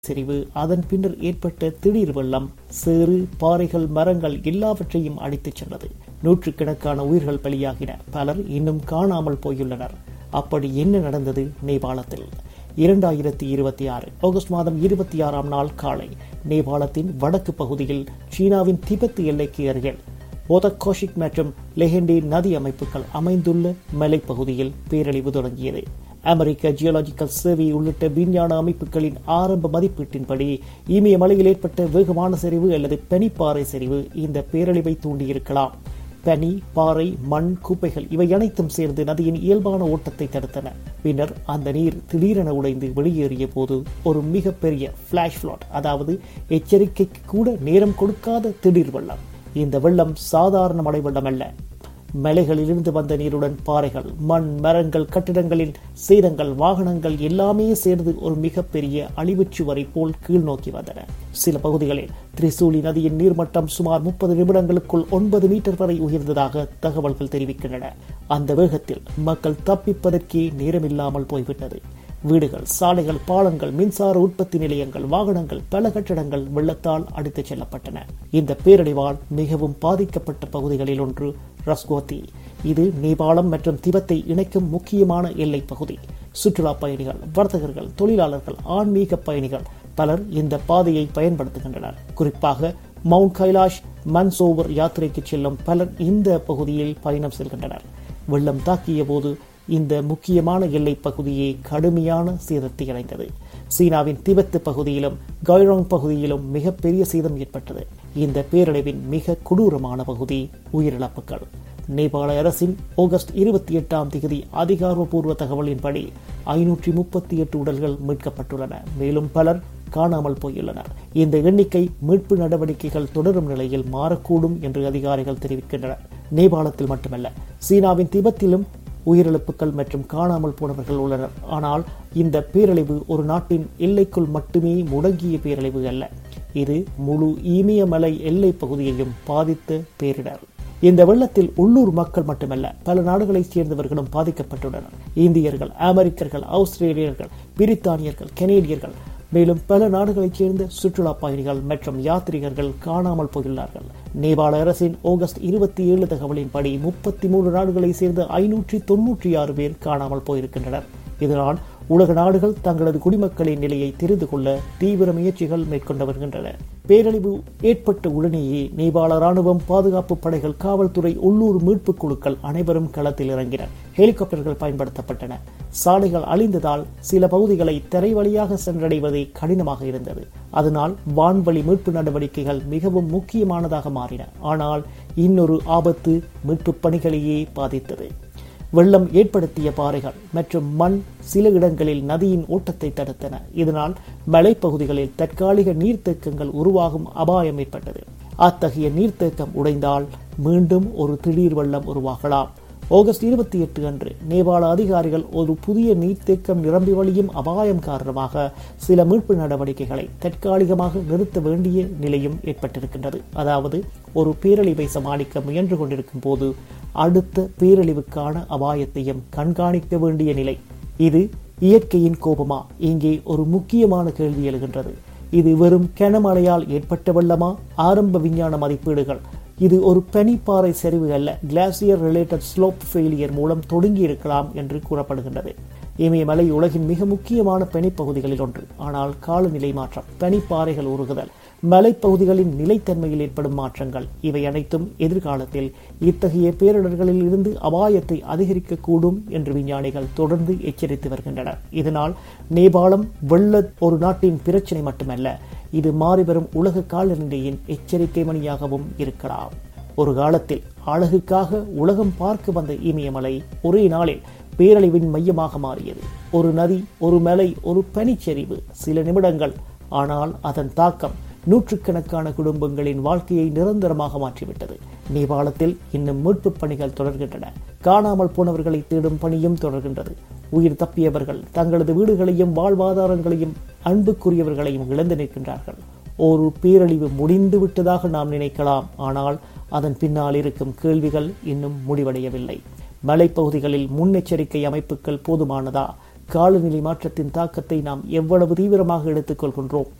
சரிவு அதன் பின்னர் ஏற்பட்ட திடீர் வெள்ளம் சேறு பாறைகள் மரங்கள் எல்லாவற்றையும் அடித்துச் சென்றது நூற்றுக்கணக்கான உயிர்கள் பலியாகின பலர் இன்னும் காணாமல் போயுள்ளனர் அப்படி என்ன நடந்தது நேபாளத்தில் இரண்டாயிரத்தி இருபத்தி ஆறு ஆகஸ்ட் மாதம் இருபத்தி ஆறாம் நாள் காலை நேபாளத்தின் வடக்கு பகுதியில் சீனாவின் திபெத் எல்லைக்கு அருகில் ஓதக்கோஷிக் மற்றும் லெஹெண்டி நதி அமைப்புகள் அமைந்துள்ள மலைப்பகுதியில் பேரழிவு தொடங்கியது அமெரிக்க ஜியோலாஜிக்கல் சர்வே உள்ளிட்ட விஞ்ஞான அமைப்புகளின் ஆரம்ப மதிப்பீட்டின்படி இமயமலையில் ஏற்பட்ட வேகமான சரிவு அல்லது பனிப்பாறை சரிவு இந்த பேரழிவை தூண்டியிருக்கலாம் பனி பாறை மண் குப்பைகள் இவை அனைத்தும் சேர்ந்து நதியின் இயல்பான ஓட்டத்தை தடுத்தன பின்னர் அந்த நீர் திடீரென உடைந்து வெளியேறிய போது ஒரு மிகப்பெரிய பிளாஷ் ஃபிளாட் அதாவது எச்சரிக்கைக்கு கூட நேரம் கொடுக்காத திடீர் வெள்ளம் இந்த வெள்ளம் சாதாரண மழை வெள்ளம் அல்ல மலைகளிலிருந்து வந்த நீருடன் பாறைகள் மண் மரங்கள் கட்டிடங்களின் சேதங்கள் வாகனங்கள் எல்லாமே சேர்ந்து ஒரு மிகப்பெரிய அழிவுச் சுவரை போல் கீழ் நோக்கி வந்தன சில பகுதிகளில் திரிசூலி நதியின் நீர்மட்டம் சுமார் முப்பது நிமிடங்களுக்குள் ஒன்பது மீட்டர் வரை உயர்ந்ததாக தகவல்கள் தெரிவிக்கின்றன அந்த வேகத்தில் மக்கள் தப்பிப்பதற்கே நேரமில்லாமல் போய்விட்டது வீடுகள் சாலைகள் பாலங்கள் மின்சார உற்பத்தி நிலையங்கள் வாகனங்கள் பல கட்டடங்கள் வெள்ளத்தால் அடித்துச் செல்லப்பட்டன இந்த பேரழிவால் மிகவும் பாதிக்கப்பட்ட பகுதிகளில் ஒன்று ரஸ்கோத்தி இது நேபாளம் மற்றும் திபெத்தை இணைக்கும் முக்கியமான எல்லை பகுதி சுற்றுலா பயணிகள் வர்த்தகர்கள் தொழிலாளர்கள் ஆன்மீக பயணிகள் பலர் இந்த பாதையை பயன்படுத்துகின்றனர் குறிப்பாக மவுண்ட் கைலாஷ் மன்சோவர் யாத்திரைக்கு செல்லும் பலர் இந்த பகுதியில் பயணம் செல்கின்றனர் வெள்ளம் தாக்கிய போது இந்த முக்கியமான எல்லை பகுதியே கடுமையான சேதத்தை அடைந்தது சீனாவின் திபெத்து பகுதியிலும் கைரோங் பகுதியிலும் மிகப்பெரிய சேதம் ஏற்பட்டது இந்த பேரழிவின் மிக கொடூரமான பகுதி உயிரிழப்புகள் நேபாள அரசின் ஆகஸ்ட் இருபத்தி எட்டாம் தேதி அதிகாரப்பூர்வ தகவலின்படி ஐநூற்றி முப்பத்தி எட்டு உடல்கள் மீட்கப்பட்டுள்ளன மேலும் பலர் காணாமல் போயுள்ளனர் இந்த எண்ணிக்கை மீட்பு நடவடிக்கைகள் தொடரும் நிலையில் மாறக்கூடும் என்று அதிகாரிகள் தெரிவிக்கின்றனர் நேபாளத்தில் மட்டுமல்ல சீனாவின் திபெத்திலும் உயிரிழப்புகள் மற்றும் காணாமல் போனவர்கள் உள்ளனர் ஆனால் இந்த பேரழிவு ஒரு நாட்டின் எல்லைக்குள் மட்டுமே முடங்கிய பேரழிவு அல்ல இது முழு இமயமலை எல்லை பகுதியையும் பாதித்த பேரிடர் இந்த வெள்ளத்தில் உள்ளூர் மக்கள் மட்டுமல்ல பல நாடுகளைச் சேர்ந்தவர்களும் பாதிக்கப்பட்டுள்ளனர் இந்தியர்கள் அமெரிக்கர்கள் ஆஸ்திரேலியர்கள் பிரித்தானியர்கள் கனேடியர்கள் மேலும் பல நாடுகளைச் சேர்ந்த சுற்றுலா பயணிகள் மற்றும் யாத்ரிகர்கள் காணாமல் போயுள்ளார்கள் நேபாள அரசின் ஆகஸ்ட் இருபத்தி ஏழு தகவலின்படி முப்பத்தி மூன்று நாடுகளைச் சேர்ந்த ஐநூற்றி தொன்னூற்றி ஆறு பேர் காணாமல் போயிருக்கின்றனர் இதனால் உலக நாடுகள் தங்களது குடிமக்களின் நிலையை தெரிந்து கொள்ள தீவிர முயற்சிகள் மேற்கொண்டு வருகின்றன பேரழிவு ஏற்பட்ட உடனேயே நேபாள ராணுவம் பாதுகாப்பு படைகள் காவல்துறை உள்ளூர் மீட்புக் குழுக்கள் அனைவரும் களத்தில் இறங்கினர் ஹெலிகாப்டர்கள் பயன்படுத்தப்பட்டன சாலைகள் அழிந்ததால் சில பகுதிகளை தரை வழியாக சென்றடைவதே கடினமாக இருந்தது அதனால் வான்வழி மீட்பு நடவடிக்கைகள் மிகவும் முக்கியமானதாக மாறின ஆனால் இன்னொரு ஆபத்து மீட்பு பணிகளையே பாதித்தது வெள்ளம் ஏற்படுத்திய பாறைகள் மற்றும் மண் சில இடங்களில் நதியின் ஓட்டத்தை தடுத்தன இதனால் மலைப்பகுதிகளில் தற்காலிக நீர்த்தேக்கங்கள் உருவாகும் அபாயம் ஏற்பட்டது அத்தகைய நீர்த்தேக்கம் உடைந்தால் மீண்டும் ஒரு திடீர் வெள்ளம் உருவாகலாம் ஆகஸ்ட் இருபத்தி எட்டு அன்று நேபாள அதிகாரிகள் ஒரு புதிய நீர்த்தேக்கம் நிரம்பி வழியும் அபாயம் காரணமாக சில மீட்பு நடவடிக்கைகளை தற்காலிகமாக நிறுத்த வேண்டிய நிலையும் ஏற்பட்டிருக்கின்றது அதாவது ஒரு பேரழிவை சமாளிக்க முயன்று கொண்டிருக்கும் போது அடுத்த பேரழிவுக்கான அபாயத்தையும் கண்காணிக்க வேண்டிய நிலை இது இயற்கையின் கோபமா இங்கே ஒரு முக்கியமான கேள்வி எழுகின்றது இது வெறும் கனமழையால் ஏற்பட்ட வெள்ளமா ஆரம்ப விஞ்ஞான மதிப்பீடுகள் இது ஒரு பனிப்பாறை சரிவு அல்ல கிளாசியர் ரிலேட்டட் ஸ்லோப் ஃபெயிலியர் மூலம் தொடங்கி இருக்கலாம் என்று கூறப்படுகின்றது இமயமலை உலகின் மிக முக்கியமான பனிப்பகுதிகளில் ஒன்று ஆனால் காலநிலை மாற்றம் பனிப்பாறைகள் உருகுதல் மலைப்பகுதிகளின் நிலைத்தன்மையில் ஏற்படும் மாற்றங்கள் இவை அனைத்தும் எதிர்காலத்தில் இத்தகைய பேரிடர்களில் இருந்து அபாயத்தை அதிகரிக்கக்கூடும் என்று விஞ்ஞானிகள் தொடர்ந்து எச்சரித்து வருகின்றனர் இதனால் நேபாளம் வெள்ள ஒரு நாட்டின் பிரச்சனை மட்டுமல்ல இது மாறிவரும் உலக காலநிலையின் எச்சரிக்கை மணியாகவும் இருக்கலாம் ஒரு காலத்தில் அழகுக்காக உலகம் பார்க்க வந்த இமயமலை ஒரே நாளில் பேரழிவின் மையமாக மாறியது ஒரு நதி ஒரு மலை ஒரு பனிச்சரிவு சில நிமிடங்கள் ஆனால் அதன் தாக்கம் நூற்றுக்கணக்கான குடும்பங்களின் வாழ்க்கையை நிரந்தரமாக மாற்றிவிட்டது நேபாளத்தில் இன்னும் மீட்பு பணிகள் தொடர்கின்றன காணாமல் போனவர்களை தேடும் பணியும் தொடர்கின்றது உயிர் தப்பியவர்கள் தங்களது வீடுகளையும் வாழ்வாதாரங்களையும் அன்புக்குரியவர்களையும் இழந்து நிற்கின்றார்கள் ஒரு பேரழிவு முடிந்து விட்டதாக நாம் நினைக்கலாம் ஆனால் அதன் பின்னால் இருக்கும் கேள்விகள் இன்னும் முடிவடையவில்லை மலைப்பகுதிகளில் முன்னெச்சரிக்கை அமைப்புகள் போதுமானதா காலநிலை மாற்றத்தின் தாக்கத்தை நாம் எவ்வளவு தீவிரமாக எடுத்துக்கொள்கின்றோம்